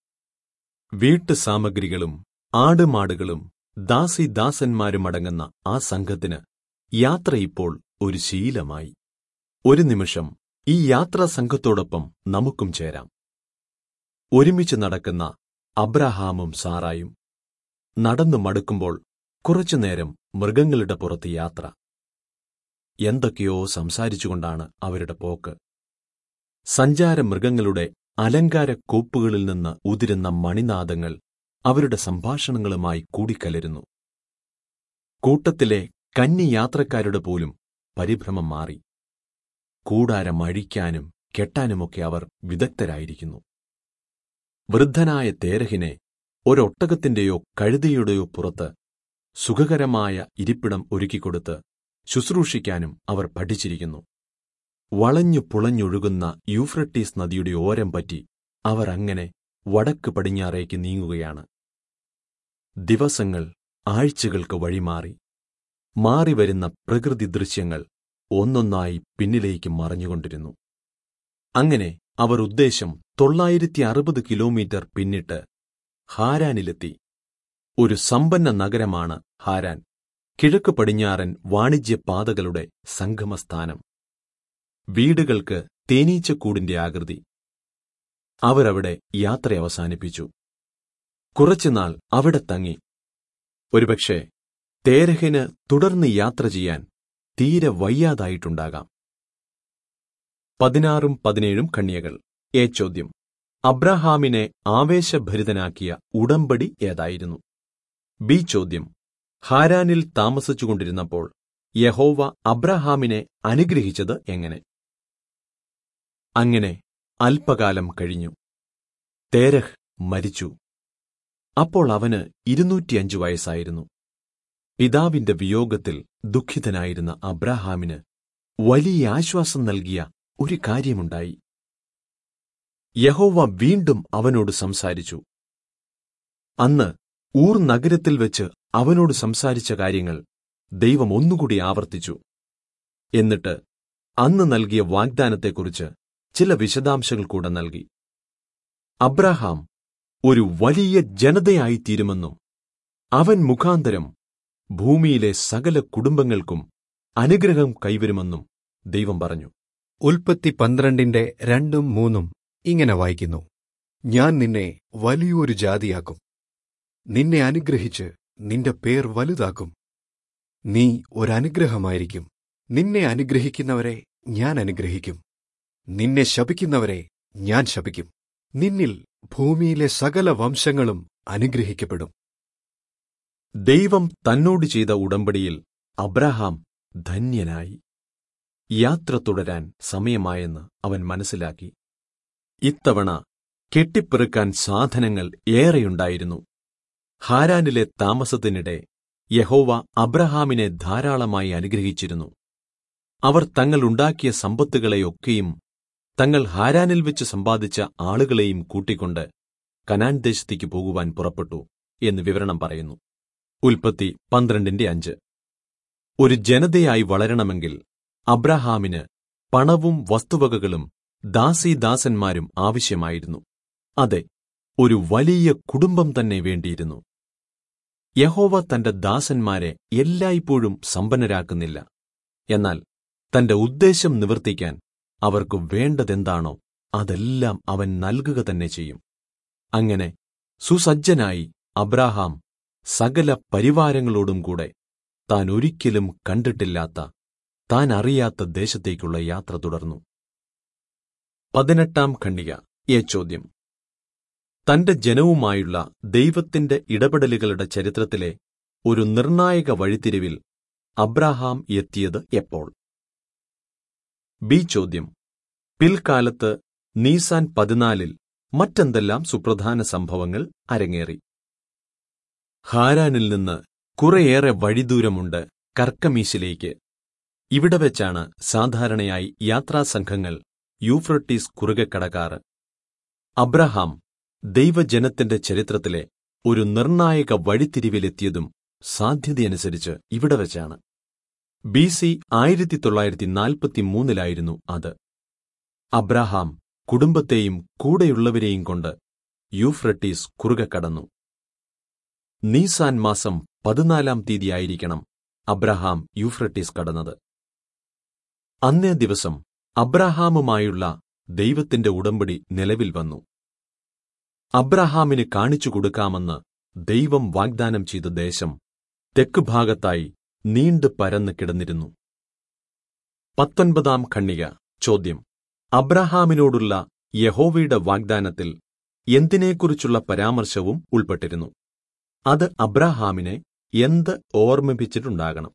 വീട്ടുസാമഗ്രികളും ആടുമാടുകളും ദാസിദാസന്മാരും അടങ്ങുന്ന ആ സംഘത്തിന് യാത്ര ഇപ്പോൾ ഒരു ശീലമായി ഒരു നിമിഷം ഈ യാത്രാ സംഘത്തോടൊപ്പം നമുക്കും ചേരാം ഒരുമിച്ച് നടക്കുന്ന അബ്രഹാമും സാറായും നടന്നു മടുക്കുമ്പോൾ കുറച്ചുനേരം മൃഗങ്ങളുടെ പുറത്ത് യാത്ര എന്തൊക്കെയോ സംസാരിച്ചുകൊണ്ടാണ് അവരുടെ പോക്ക് സഞ്ചാര മൃഗങ്ങളുടെ അലങ്കാര കോപ്പുകളിൽ നിന്ന് ഉതിരുന്ന മണിനാദങ്ങൾ അവരുടെ സംഭാഷണങ്ങളുമായി കൂടിക്കലരുന്നു കൂട്ടത്തിലെ കന്നി യാത്രക്കാരുടെ പോലും പരിഭ്രമം മാറി കൂടാരം അഴിക്കാനും കെട്ടാനുമൊക്കെ അവർ വിദഗ്ധരായിരിക്കുന്നു വൃദ്ധനായ തേരഹിനെ ഒരൊട്ടകത്തിന്റെയോ കഴുതയുടെയോ പുറത്ത് സുഖകരമായ ഇരിപ്പിടം ഒരുക്കിക്കൊടുത്ത് ശുശ്രൂഷിക്കാനും അവർ പഠിച്ചിരിക്കുന്നു വളഞ്ഞു പുളഞ്ഞൊഴുകുന്ന യൂഫ്രട്ടീസ് നദിയുടെ ഓരം പറ്റി അവർ അങ്ങനെ വടക്ക് പടിഞ്ഞാറേക്ക് നീങ്ങുകയാണ് ദിവസങ്ങൾ ആഴ്ചകൾക്ക് വഴിമാറി മാറിവരുന്ന പ്രകൃതി ദൃശ്യങ്ങൾ ഒന്നൊന്നായി പിന്നിലേക്ക് മറഞ്ഞുകൊണ്ടിരുന്നു അങ്ങനെ അവർ ഉദ്ദേശം തൊള്ളായിരത്തി അറുപത് കിലോമീറ്റർ പിന്നിട്ട് ഹാരാനിലെത്തി ഒരു സമ്പന്ന നഗരമാണ് ഹാരാൻ കിഴക്ക് പടിഞ്ഞാറൻ വാണിജ്യപാതകളുടെ സംഗമസ്ഥാനം വീടുകൾക്ക് തേനീച്ചക്കൂടിന്റെ ആകൃതി അവരവിടെ യാത്ര അവസാനിപ്പിച്ചു കുറച്ചുനാൾ അവിടെ തങ്ങി ഒരുപക്ഷെ തേരഹിന് തുടർന്ന് യാത്ര ചെയ്യാൻ തീരെ വയ്യാതായിട്ടുണ്ടാകാം പതിനാറും പതിനേഴും കണ്യകൾ ഏ ചോദ്യം അബ്രഹാമിനെ ആവേശഭരിതനാക്കിയ ഉടമ്പടി ഏതായിരുന്നു ബി ചോദ്യം ഹാരാനിൽ താമസിച്ചുകൊണ്ടിരുന്നപ്പോൾ യഹോവ അബ്രഹാമിനെ അനുഗ്രഹിച്ചത് എങ്ങനെ അങ്ങനെ അല്പകാലം കഴിഞ്ഞു തേരഹ് മരിച്ചു അപ്പോൾ അവന് ഇരുന്നൂറ്റിയഞ്ചു വയസ്സായിരുന്നു പിതാവിന്റെ വിയോഗത്തിൽ ദുഃഖിതനായിരുന്ന അബ്രഹാമിന് വലിയ ആശ്വാസം നൽകിയ ഒരു കാര്യമുണ്ടായി യഹോവ വീണ്ടും അവനോട് സംസാരിച്ചു അന്ന് ഊർ നഗരത്തിൽ വെച്ച് അവനോട് സംസാരിച്ച കാര്യങ്ങൾ ദൈവം ഒന്നുകൂടി ആവർത്തിച്ചു എന്നിട്ട് അന്ന് നൽകിയ വാഗ്ദാനത്തെക്കുറിച്ച് ചില വിശദാംശങ്ങൾ കൂടെ നൽകി അബ്രഹാം ഒരു വലിയ ജനതയായിത്തീരുമെന്നും അവൻ മുഖാന്തരം ഭൂമിയിലെ സകല കുടുംബങ്ങൾക്കും അനുഗ്രഹം കൈവരുമെന്നും ദൈവം പറഞ്ഞു ഉൽപ്പത്തി പന്ത്രണ്ടിന്റെ രണ്ടും മൂന്നും ഇങ്ങനെ വായിക്കുന്നു ഞാൻ നിന്നെ വലിയൊരു ജാതിയാക്കും നിന്നെ അനുഗ്രഹിച്ച് നിന്റെ പേർ വലുതാക്കും നീ ഒരനുഗ്രഹമായിരിക്കും നിന്നെ അനുഗ്രഹിക്കുന്നവരെ ഞാൻ അനുഗ്രഹിക്കും നിന്നെ ശപിക്കുന്നവരെ ഞാൻ ശപിക്കും നിന്നിൽ ഭൂമിയിലെ സകല വംശങ്ങളും അനുഗ്രഹിക്കപ്പെടും ദൈവം തന്നോട് ചെയ്ത ഉടമ്പടിയിൽ അബ്രഹാം ധന്യനായി യാത്ര തുടരാൻ സമയമായെന്ന് അവൻ മനസ്സിലാക്കി ഇത്തവണ കെട്ടിപ്പെറുക്കാൻ സാധനങ്ങൾ ഏറെയുണ്ടായിരുന്നു ഹാരാനിലെ താമസത്തിനിടെ യഹോവ അബ്രഹാമിനെ ധാരാളമായി അനുഗ്രഹിച്ചിരുന്നു അവർ തങ്ങൾ ഉണ്ടാക്കിയ സമ്പത്തുകളെയൊക്കെയും തങ്ങൾ ഹാരാനിൽ വെച്ച് സമ്പാദിച്ച ആളുകളെയും കൂട്ടിക്കൊണ്ട് കനാൻ ദേശത്തേക്ക് പോകുവാൻ പുറപ്പെട്ടു എന്ന് വിവരണം പറയുന്നു ഉൽപ്പത്തി പന്ത്രണ്ടിന്റെ അഞ്ച് ഒരു ജനതയായി വളരണമെങ്കിൽ അബ്രഹാമിന് പണവും വസ്തുവകകളും ദാസീദാസന്മാരും ആവശ്യമായിരുന്നു അതെ ഒരു വലിയ കുടുംബം തന്നെ വേണ്ടിയിരുന്നു യഹോവ തന്റെ ദാസന്മാരെ എല്ലായ്പ്പോഴും സമ്പന്നരാക്കുന്നില്ല എന്നാൽ തന്റെ ഉദ്ദേശം നിവർത്തിക്കാൻ അവർക്ക് വേണ്ടതെന്താണോ അതെല്ലാം അവൻ നൽകുക തന്നെ ചെയ്യും അങ്ങനെ സുസജ്ജനായി അബ്രാഹാം സകല പരിവാരങ്ങളോടും കൂടെ താൻ ഒരിക്കലും കണ്ടിട്ടില്ലാത്ത താൻ അറിയാത്ത ദേശത്തേക്കുള്ള യാത്ര തുടർന്നു പതിനെട്ടാം ഖണ്ഡിക എ ചോദ്യം തന്റെ ജനവുമായുള്ള ദൈവത്തിന്റെ ഇടപെടലുകളുടെ ചരിത്രത്തിലെ ഒരു നിർണായക വഴിത്തിരിവിൽ അബ്രാഹാം എത്തിയത് എപ്പോൾ ബി ചോദ്യം പിൽക്കാലത്ത് നീസാൻ പതിനാലിൽ മറ്റെന്തെല്ലാം സുപ്രധാന സംഭവങ്ങൾ അരങ്ങേറി ഹാരാനിൽ നിന്ന് കുറെയേറെ വഴിദൂരമുണ്ട് കർക്കമീശിലേക്ക് ഇവിടെ വെച്ചാണ് സാധാരണയായി യാത്രാസംഘങ്ങൾ യൂഫ്രട്ടീസ് കുറുകെ കടക്കാറ് അബ്രഹാം ദൈവജനത്തിന്റെ ചരിത്രത്തിലെ ഒരു നിർണായക വഴിത്തിരിവിലെത്തിയതും സാധ്യതയനുസരിച്ച് ഇവിടെ വെച്ചാണ് ബി സി ആയിരത്തി തൊള്ളായിരത്തി നാൽപ്പത്തിമൂന്നിലായിരുന്നു അത് അബ്രഹാം കുടുംബത്തെയും കൂടെയുള്ളവരെയും കൊണ്ട് യൂഫ്രട്ടീസ് കുറുകെ കടന്നു നീസാൻ മാസം പതിനാലാം തീയതിയായിരിക്കണം അബ്രഹാം യൂഫ്രട്ടീസ് കടന്നത് അന്നേ ദിവസം അബ്രഹാമുമായുള്ള ദൈവത്തിന്റെ ഉടമ്പടി നിലവിൽ വന്നു അബ്രഹാമിന് കാണിച്ചു കൊടുക്കാമെന്ന് ദൈവം വാഗ്ദാനം ചെയ്ത ദേശം തെക്കുഭാഗത്തായി നീണ്ടു പരന്ന് കിടന്നിരുന്നു പത്തൊൻപതാം ഖണ്ണിക ചോദ്യം അബ്രഹാമിനോടുള്ള യഹോവയുടെ വാഗ്ദാനത്തിൽ എന്തിനെക്കുറിച്ചുള്ള പരാമർശവും ഉൾപ്പെട്ടിരുന്നു അത് അബ്രഹാമിനെ എന്ത് ഓർമ്മിപ്പിച്ചിട്ടുണ്ടാകണം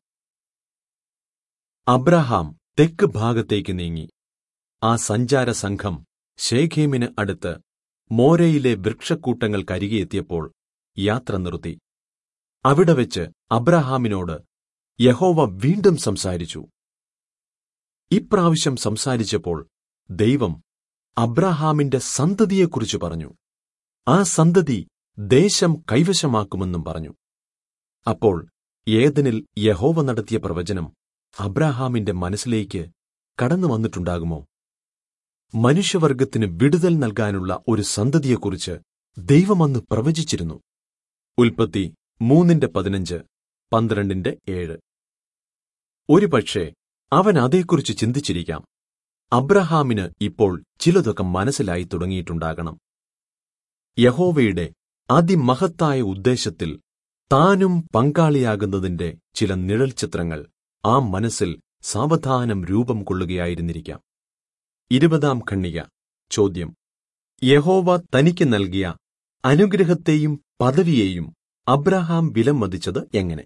അബ്രഹാം തെക്ക് ഭാഗത്തേക്ക് നീങ്ങി ആ സഞ്ചാര സംഘം ഷേഖേമിന് അടുത്ത് മോരയിലെ വൃക്ഷക്കൂട്ടങ്ങൾക്കരികെ എത്തിയപ്പോൾ യാത്ര നിർത്തി അവിടെ വെച്ച് അബ്രഹാമിനോട് യഹോവ വീണ്ടും സംസാരിച്ചു ഇപ്രാവശ്യം സംസാരിച്ചപ്പോൾ ദൈവം അബ്രഹാമിന്റെ സന്തതിയെക്കുറിച്ച് പറഞ്ഞു ആ സന്തതി ദേശം കൈവശമാക്കുമെന്നും പറഞ്ഞു അപ്പോൾ ഏതനിൽ യഹോവ നടത്തിയ പ്രവചനം അബ്രഹാമിന്റെ മനസ്സിലേക്ക് കടന്നു വന്നിട്ടുണ്ടാകുമോ മനുഷ്യവർഗത്തിന് വിടുതൽ നൽകാനുള്ള ഒരു സന്തതിയെക്കുറിച്ച് ദൈവമന്ന് പ്രവചിച്ചിരുന്നു ഉൽപ്പത്തി മൂന്നിന്റെ പതിനഞ്ച് പന്ത്രണ്ടിന്റെ ഏഴ് ഒരുപക്ഷെ അവൻ അതേക്കുറിച്ച് ചിന്തിച്ചിരിക്കാം അബ്രഹാമിന് ഇപ്പോൾ ചിലതൊക്കെ മനസ്സിലായി തുടങ്ങിയിട്ടുണ്ടാകണം യഹോവയുടെ അതിമഹത്തായ ഉദ്ദേശത്തിൽ താനും പങ്കാളിയാകുന്നതിന്റെ ചില നിഴൽ ചിത്രങ്ങൾ ആ മനസ്സിൽ സാവധാനം രൂപം കൊള്ളുകയായിരുന്നിരിക്കാം ഇരുപതാം ഖണ്ണിക ചോദ്യം യഹോവ തനിക്ക് നൽകിയ അനുഗ്രഹത്തെയും പദവിയെയും അബ്രഹാം വിലമതിച്ചത് എങ്ങനെ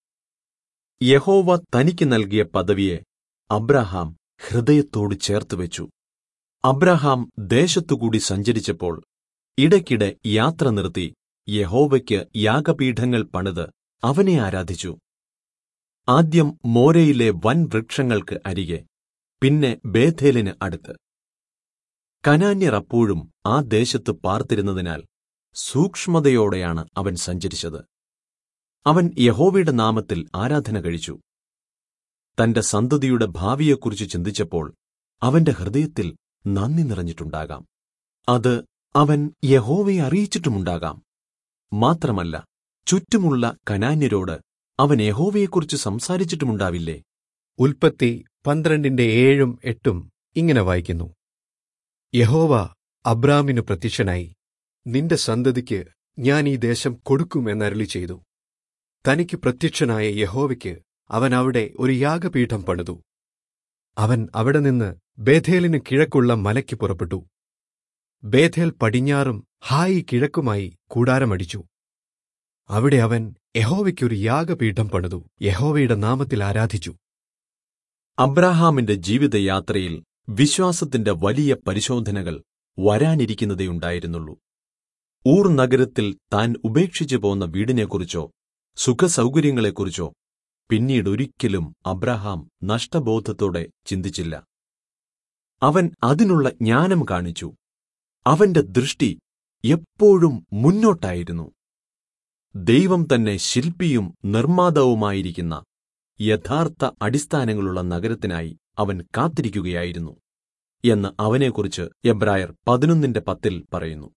യഹോവ തനിക്ക് നൽകിയ പദവിയെ അബ്രഹാം ഹൃദയത്തോട് ചേർത്തുവെച്ചു അബ്രഹാം ദേശത്തുകൂടി സഞ്ചരിച്ചപ്പോൾ ഇടയ്ക്കിടെ യാത്ര നിർത്തി യഹോവയ്ക്ക് യാഗപീഠങ്ങൾ പണിത് അവനെ ആരാധിച്ചു ആദ്യം മോരയിലെ വൻ വൃക്ഷങ്ങൾക്ക് അരികെ പിന്നെ ബേഥേലിന് അടുത്ത് കനാന്യർ അപ്പോഴും ആ ദേശത്ത് പാർത്തിരുന്നതിനാൽ സൂക്ഷ്മതയോടെയാണ് അവൻ സഞ്ചരിച്ചത് അവൻ യഹോവയുടെ നാമത്തിൽ ആരാധന കഴിച്ചു തന്റെ സന്തതിയുടെ ഭാവിയെക്കുറിച്ച് ചിന്തിച്ചപ്പോൾ അവന്റെ ഹൃദയത്തിൽ നന്ദി നിറഞ്ഞിട്ടുണ്ടാകാം അത് അവൻ യഹോവയെ അറിയിച്ചിട്ടുമുണ്ടാകാം മാത്രമല്ല ചുറ്റുമുള്ള കനാന്യരോട് അവൻ യഹോവയെക്കുറിച്ച് സംസാരിച്ചിട്ടുമുണ്ടാവില്ലേ ഉൽപ്പത്തി പന്ത്രണ്ടിന്റെ ഏഴും എട്ടും ഇങ്ങനെ വായിക്കുന്നു യഹോവ അബ്രാമിനു പ്രത്യക്ഷനായി നിന്റെ സന്തതിക്ക് ഞാൻ ഈ ദേശം കൊടുക്കുമെന്നരളി ചെയ്തു തനിക്ക് പ്രത്യക്ഷനായ യഹോവയ്ക്ക് അവൻ അവിടെ ഒരു യാഗപീഠം പണിതു അവൻ അവിടെ നിന്ന് ബേഥേലിന് കിഴക്കുള്ള മലയ്ക്ക് പുറപ്പെട്ടു ബേഥേൽ പടിഞ്ഞാറും ഹായി കിഴക്കുമായി കൂടാരമടിച്ചു അവിടെ അവൻ യഹോവയ്ക്കൊരു യാഗപീഠം പണിതു യഹോവയുടെ നാമത്തിൽ ആരാധിച്ചു അബ്രഹാമിന്റെ ജീവിതയാത്രയിൽ വിശ്വാസത്തിന്റെ വലിയ പരിശോധനകൾ വരാനിരിക്കുന്നതേയുണ്ടായിരുന്നുള്ളൂ ഊർ നഗരത്തിൽ താൻ ഉപേക്ഷിച്ചു പോന്ന വീടിനെക്കുറിച്ചോ സുഖസൗകര്യങ്ങളെക്കുറിച്ചോ പിന്നീടൊരിക്കലും അബ്രഹാം നഷ്ടബോധത്തോടെ ചിന്തിച്ചില്ല അവൻ അതിനുള്ള ജ്ഞാനം കാണിച്ചു അവന്റെ ദൃഷ്ടി എപ്പോഴും മുന്നോട്ടായിരുന്നു ദൈവം തന്നെ ശില്പിയും നിർമ്മാതാവുമായിരിക്കുന്ന യഥാർത്ഥ അടിസ്ഥാനങ്ങളുള്ള നഗരത്തിനായി അവൻ കാത്തിരിക്കുകയായിരുന്നു എന്ന് അവനെക്കുറിച്ച് എബ്രായർ പതിനൊന്നിന്റെ പത്തിൽ പറയുന്നു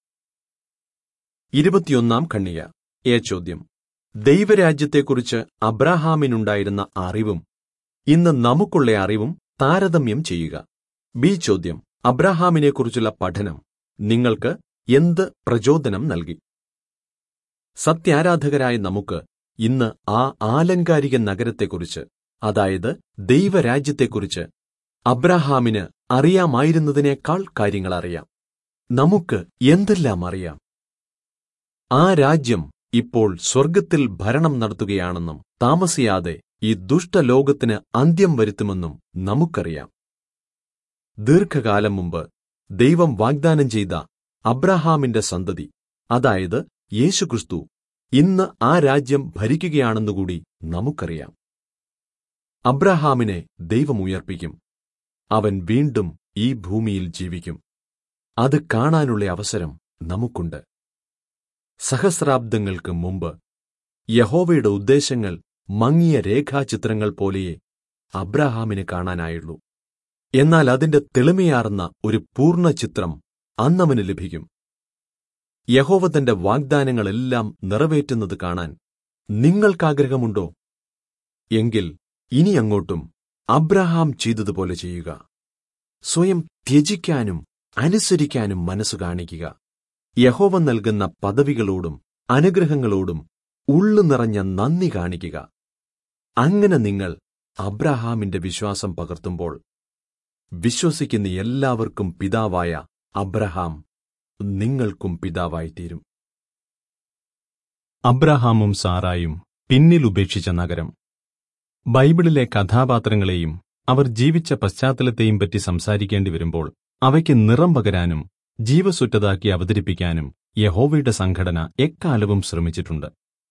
ഇരുപത്തിയൊന്നാം ഖണ്ണിക എ ചോദ്യം ദൈവരാജ്യത്തെക്കുറിച്ച് അബ്രഹാമിനുണ്ടായിരുന്ന അറിവും ഇന്ന് നമുക്കുള്ള അറിവും താരതമ്യം ചെയ്യുക ബി ചോദ്യം അബ്രഹാമിനെക്കുറിച്ചുള്ള പഠനം നിങ്ങൾക്ക് എന്ത് പ്രചോദനം നൽകി സത്യാരാധകരായ നമുക്ക് ഇന്ന് ആ ആലങ്കാരിക നഗരത്തെക്കുറിച്ച് അതായത് ദൈവരാജ്യത്തെക്കുറിച്ച് അബ്രഹാമിന് അറിയാമായിരുന്നതിനേക്കാൾ കാര്യങ്ങൾ അറിയാം നമുക്ക് എന്തെല്ലാം അറിയാം ആ രാജ്യം ഇപ്പോൾ സ്വർഗത്തിൽ ഭരണം നടത്തുകയാണെന്നും താമസിയാതെ ഈ ദുഷ്ടലോകത്തിന് അന്ത്യം വരുത്തുമെന്നും നമുക്കറിയാം ദീർഘകാലം മുമ്പ് ദൈവം വാഗ്ദാനം ചെയ്ത അബ്രഹാമിന്റെ സന്തതി അതായത് യേശുക്രിസ്തു ഇന്ന് ആ രാജ്യം ഭരിക്കുകയാണെന്നുകൂടി നമുക്കറിയാം അബ്രഹാമിനെ ദൈവം ഉയർപ്പിക്കും അവൻ വീണ്ടും ഈ ഭൂമിയിൽ ജീവിക്കും അത് കാണാനുള്ള അവസരം നമുക്കുണ്ട് സഹസ്രാബ്ദങ്ങൾക്ക് മുമ്പ് യഹോവയുടെ ഉദ്ദേശങ്ങൾ മങ്ങിയ രേഖാചിത്രങ്ങൾ പോലെയേ അബ്രഹാമിന് കാണാനായുള്ളൂ എന്നാൽ അതിന്റെ തെളിമയാർന്ന ഒരു പൂർണ്ണ ചിത്രം അന്നവന് ലഭിക്കും യഹോവ തന്റെ വാഗ്ദാനങ്ങളെല്ലാം നിറവേറ്റുന്നത് കാണാൻ നിങ്ങൾക്കാഗ്രഹമുണ്ടോ എങ്കിൽ ഇനി അങ്ങോട്ടും അബ്രഹാം ചെയ്തതുപോലെ ചെയ്യുക സ്വയം ത്യജിക്കാനും അനുസരിക്കാനും മനസ്സു കാണിക്കുക യഹോവ നൽകുന്ന പദവികളോടും അനുഗ്രഹങ്ങളോടും ഉള്ളു നിറഞ്ഞ നന്ദി കാണിക്കുക അങ്ങനെ നിങ്ങൾ അബ്രഹാമിന്റെ വിശ്വാസം പകർത്തുമ്പോൾ വിശ്വസിക്കുന്ന എല്ലാവർക്കും പിതാവായ അബ്രഹാം നിങ്ങൾക്കും പിതാവായിത്തീരും അബ്രഹാമും സാറായും പിന്നിൽ ഉപേക്ഷിച്ച നഗരം ബൈബിളിലെ കഥാപാത്രങ്ങളെയും അവർ ജീവിച്ച പശ്ചാത്തലത്തെയും പറ്റി സംസാരിക്കേണ്ടി വരുമ്പോൾ അവയ്ക്ക് നിറം പകരാനും ജീവസുറ്റതാക്കി അവതരിപ്പിക്കാനും യഹോവയുടെ സംഘടന എക്കാലവും ശ്രമിച്ചിട്ടുണ്ട്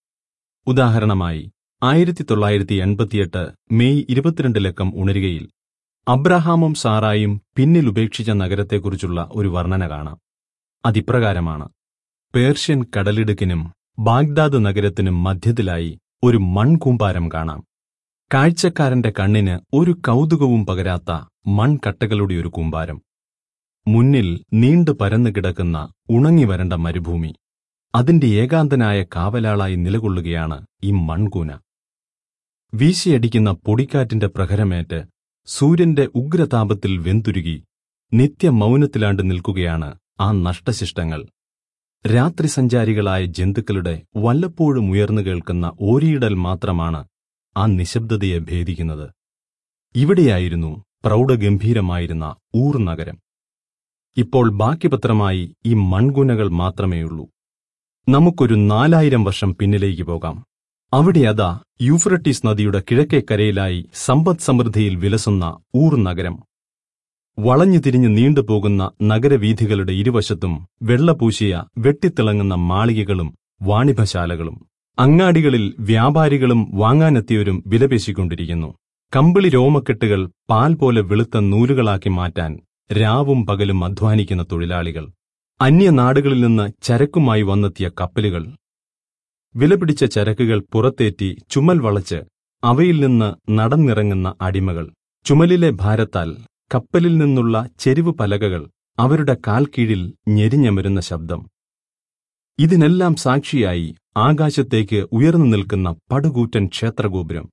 ഉദാഹരണമായി ആയിരത്തി തൊള്ളായിരത്തി എൺപത്തിയെട്ട് മെയ് ഇരുപത്തിരണ്ടിലക്കം ഉണരുകയിൽ അബ്രഹാമും സാറായും പിന്നിലുപേക്ഷിച്ച നഗരത്തെക്കുറിച്ചുള്ള ഒരു വർണ്ണന കാണാം അതിപ്രകാരമാണ് പേർഷ്യൻ കടലിടുക്കിനും ബാഗ്ദാദ് നഗരത്തിനും മധ്യത്തിലായി ഒരു മൺകൂമ്പാരം കാണാം കാഴ്ചക്കാരന്റെ കണ്ണിന് ഒരു കൗതുകവും പകരാത്ത മൺകട്ടകളുടെ ഒരു കൂമ്പാരം മുന്നിൽ നീണ്ടു പരന്നു കിടക്കുന്ന ഉണങ്ങിവരണ്ട മരുഭൂമി അതിന്റെ ഏകാന്തനായ കാവലാളായി നിലകൊള്ളുകയാണ് ഈ മൺകൂന വീശിയടിക്കുന്ന പൊടിക്കാറ്റിന്റെ പ്രഹരമേറ്റ് സൂര്യന്റെ ഉഗ്രതാപത്തിൽ വെന്തുരുകി നിത്യമൗനത്തിലാണ്ട് നിൽക്കുകയാണ് ആ നഷ്ടശിഷ്ടങ്ങൾ രാത്രിസഞ്ചാരികളായ ജന്തുക്കളുടെ വല്ലപ്പോഴും ഉയർന്നു കേൾക്കുന്ന ഓരിയിടൽ മാത്രമാണ് ആ നിശബ്ദതയെ ഭേദിക്കുന്നത് ഇവിടെയായിരുന്നു പ്രൗഢഗംഭീരമായിരുന്ന ഊർ നഗരം ഇപ്പോൾ ബാക്കിപത്രമായി ഈ മൺകുനകൾ മാത്രമേയുള്ളൂ നമുക്കൊരു നാലായിരം വർഷം പിന്നിലേക്ക് പോകാം അവിടെ അതാ യൂഫ്രട്ടീസ് നദിയുടെ കിഴക്കേ കരയിലായി സമ്പദ് സമൃദ്ധിയിൽ വിലസുന്ന ഊർ നഗരം വളഞ്ഞു തിരിഞ്ഞ് നീണ്ടുപോകുന്ന നഗരവീഥികളുടെ ഇരുവശത്തും വെള്ളപൂശിയ വെട്ടിത്തിളങ്ങുന്ന മാളികകളും വാണിഭശാലകളും അങ്ങാടികളിൽ വ്യാപാരികളും വാങ്ങാനെത്തിയവരും വിലപേശിക്കൊണ്ടിരിക്കുന്നു കമ്പിളി രോമക്കെട്ടുകൾ പാൽ പോലെ വെളുത്ത നൂലുകളാക്കി മാറ്റാൻ രാവും പകലും അധ്വാനിക്കുന്ന തൊഴിലാളികൾ അന്യനാടുകളിൽ നിന്ന് ചരക്കുമായി വന്നെത്തിയ കപ്പലുകൾ വിലപിടിച്ച ചരക്കുകൾ പുറത്തേറ്റി ചുമൽ വളച്ച് അവയിൽ നിന്ന് നടന്നിറങ്ങുന്ന അടിമകൾ ചുമലിലെ ഭാരത്താൽ കപ്പലിൽ നിന്നുള്ള ചെരിവ് പലകകൾ അവരുടെ കാൽക്കീഴിൽ ഞെരിഞ്ഞമരുന്ന ശബ്ദം ഇതിനെല്ലാം സാക്ഷിയായി ആകാശത്തേക്ക് ഉയർന്നു നിൽക്കുന്ന പടുകൂറ്റൻ ക്ഷേത്രഗോപുരം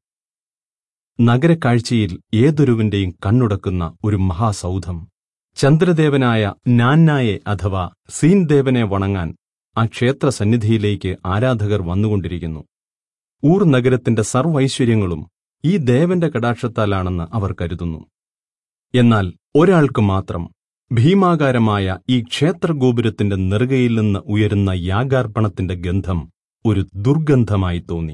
നഗരക്കാഴ്ചയിൽ ഏതൊരുവിന്റെയും കണ്ണുടക്കുന്ന ഒരു മഹാസൗധം ചന്ദ്രദേവനായ നാന്നായെ അഥവാ സീൻദേവനെ വണങ്ങാൻ ആ ക്ഷേത്ര സന്നിധിയിലേക്ക് ആരാധകർ വന്നുകൊണ്ടിരിക്കുന്നു ഊർ നഗരത്തിന്റെ സർവൈശ്വര്യങ്ങളും ഈ ദേവന്റെ കടാക്ഷത്താലാണെന്ന് അവർ കരുതുന്നു എന്നാൽ ഒരാൾക്ക് മാത്രം ഭീമാകാരമായ ഈ ക്ഷേത്രഗോപുരത്തിന്റെ നെറുകയിൽ നിന്ന് ഉയരുന്ന യാഗാർപ്പണത്തിന്റെ ഗന്ധം ഒരു ദുർഗന്ധമായി തോന്നി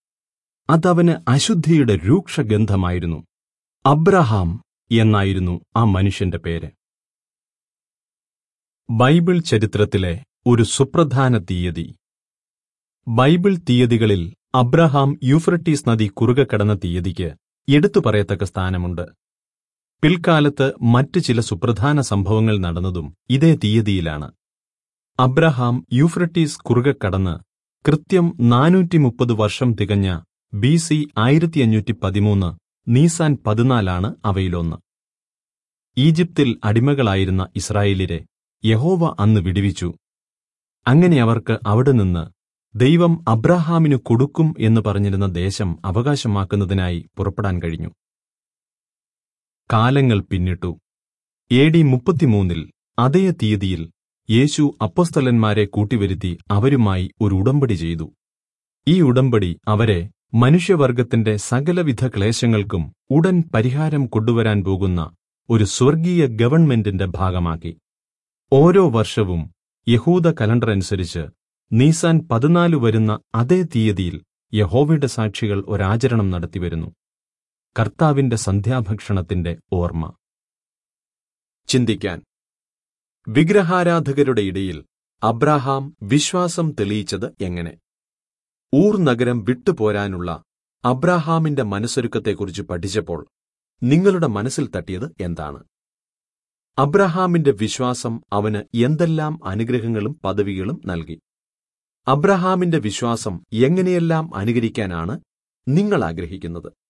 അതവന് അശുദ്ധിയുടെ രൂക്ഷഗന്ധമായിരുന്നു അബ്രഹാം എന്നായിരുന്നു ആ മനുഷ്യന്റെ പേര് ബൈബിൾ ചരിത്രത്തിലെ ഒരു സുപ്രധാന തീയതി ബൈബിൾ തീയതികളിൽ അബ്രഹാം യൂഫ്രട്ടീസ് നദി കുറുകെ കടന്ന തീയതിക്ക് എടുത്തു പറയത്തക്ക സ്ഥാനമുണ്ട് പിൽക്കാലത്ത് മറ്റു ചില സുപ്രധാന സംഭവങ്ങൾ നടന്നതും ഇതേ തീയതിയിലാണ് അബ്രഹാം യൂഫ്രട്ടീസ് കുറുകെ കടന്ന് കൃത്യം നാനൂറ്റി മുപ്പത് വർഷം തികഞ്ഞ ബി സി ആയിരത്തി അഞ്ഞൂറ്റി പതിമൂന്ന് നീസാൻ പതിനാലാണ് അവയിലൊന്ന് ഈജിപ്തിൽ അടിമകളായിരുന്ന ഇസ്രായേലിരെ യഹോവ അന്ന് വിടുവിച്ചു അങ്ങനെ അവർക്ക് അവിടെ നിന്ന് ദൈവം അബ്രഹാമിനു കൊടുക്കും എന്ന് പറഞ്ഞിരുന്ന ദേശം അവകാശമാക്കുന്നതിനായി പുറപ്പെടാൻ കഴിഞ്ഞു കാലങ്ങൾ പിന്നിട്ടു എ ഡി മുപ്പത്തിമൂന്നിൽ അതേ തീയതിയിൽ യേശു അപ്പസ്തലന്മാരെ കൂട്ടിവരുത്തി അവരുമായി ഒരു ഉടമ്പടി ചെയ്തു ഈ ഉടമ്പടി അവരെ മനുഷ്യവർഗത്തിന്റെ സകലവിധ ക്ലേശങ്ങൾക്കും ഉടൻ പരിഹാരം കൊണ്ടുവരാൻ പോകുന്ന ഒരു സ്വർഗീയ ഗവൺമെന്റിന്റെ ഭാഗമാക്കി ഓരോ വർഷവും യഹൂദ കലണ്ടർ അനുസരിച്ച് നീസാൻ പതിനാല് വരുന്ന അതേ തീയതിയിൽ യഹോവയുടെ സാക്ഷികൾ ഒരാചരണം നടത്തിവരുന്നു കർത്താവിന്റെ സന്ധ്യാഭക്ഷണത്തിന്റെ ഓർമ്മ ചിന്തിക്കാൻ വിഗ്രഹാരാധകരുടെ ഇടയിൽ അബ്രാഹാം വിശ്വാസം തെളിയിച്ചത് എങ്ങനെ ഊർ നഗരം വിട്ടുപോരാനുള്ള അബ്രാഹാമിന്റെ മനസ്സൊരുക്കത്തെക്കുറിച്ച് പഠിച്ചപ്പോൾ നിങ്ങളുടെ മനസ്സിൽ തട്ടിയത് എന്താണ് അബ്രഹാമിന്റെ വിശ്വാസം അവന് എന്തെല്ലാം അനുഗ്രഹങ്ങളും പദവികളും നൽകി അബ്രഹാമിന്റെ വിശ്വാസം എങ്ങനെയെല്ലാം അനുകരിക്കാനാണ് നിങ്ങൾ ആഗ്രഹിക്കുന്നത്